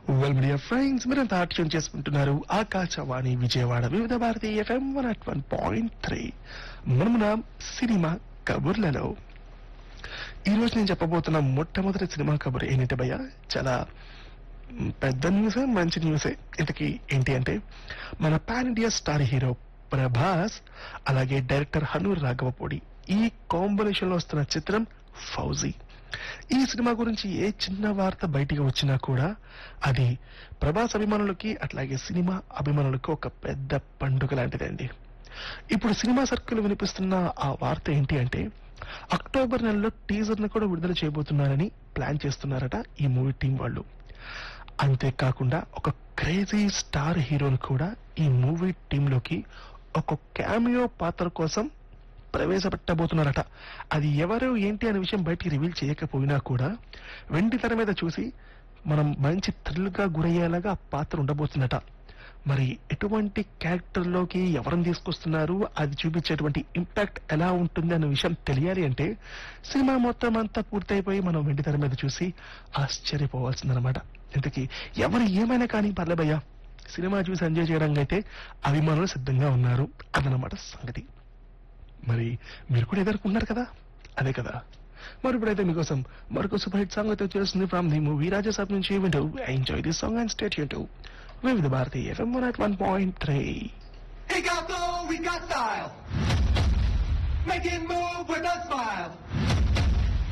Well media friends మీరంతా ఆటం చేసుకుంటున్నారు Akashvani Vijayawada Vividh Bharati FM one at one point three మనమున సినిమా కబుర్లలో ఈ రోజు నేను చెప్పబోతున్న మొట్టమొదటి సినిమా కబుర్ ఏంటంటే భయ్య చాలా మ్, పెద్ద న్యూసే మంచి న్యూసే ఇంతకీ ఏంటి అంటే మన pan India star hero Prabhas అలాగే డైరెక్టర్ హనూర్ రాఘవపూడి ఈ కాంబినేషన్ లో వస్తున్న చిత్రం ఫౌజీ ఈ సినిమా గురించి ఏ చిన్న వార్త బయటికి వచ్చినా కూడా అది ప్రభాస్ అభిమానులకి అట్లాగే సినిమా అభిమానులకు ఒక పెద్ద పండుగ లాంటిదండి ఇప్పుడు సినిమా సర్కిల్ వినిపిస్తున్న ఆ వార్త ఏంటి అంటే అక్టోబర్ నెలలో టీజర్ ను కూడా విడుదల చేయబోతున్నారని ప్లాన్ చేస్తున్నారట ఈ మూవీ టీం వాళ్ళు అంతేకాకుండా ఒక క్రేజీ స్టార్ హీరోని కూడా ఈ మూవీ టీంలోకి ఒక క్యామియో పాత్ర కోసం ప్రవేశపెట్టబోతున్నారట అది ఎవరు ఏంటి అనే విషయం బయటికి రివీల్ చేయకపోయినా కూడా వెండి తెర మీద చూసి మనం మంచి థ్రిల్ గా గురయ్యేలాగా ఆ పాత్ర ఉండబోతుందట మరి ఎటువంటి క్యారెక్టర్ లోకి ఎవరిని తీసుకొస్తున్నారు అది చూపించేటువంటి ఇంపాక్ట్ ఎలా ఉంటుంది అనే విషయం తెలియాలి అంటే సినిమా మొత్తం అంతా పూర్తయిపోయి మనం వెండి తెర మీద చూసి ఆశ్చర్యపోవాల్సిందనమాట ఇంతకీ ఎవరు ఏమైనా కానీ పర్లేబయ్యా సినిమా చూసి ఎంజాయ్ చేయడానికి అయితే అభిమానులు సిద్ధంగా ఉన్నారు అదనమాట సంగతి మరి మీరు కూడా ఎదుర్కొన్నారు కదా అదే కదా మరి ఇప్పుడైతే మీకోసం మరొక సూపర్ హిట్ సాంగ్ అయితే వచ్చేస్తుంది ఫ్రమ్ ది మూవీ రాజసాబ్ నుంచి వింటూ enjoy the song and state to Vividh Bharati FM one at one point three He got soul, we got style. Make it move with a smile.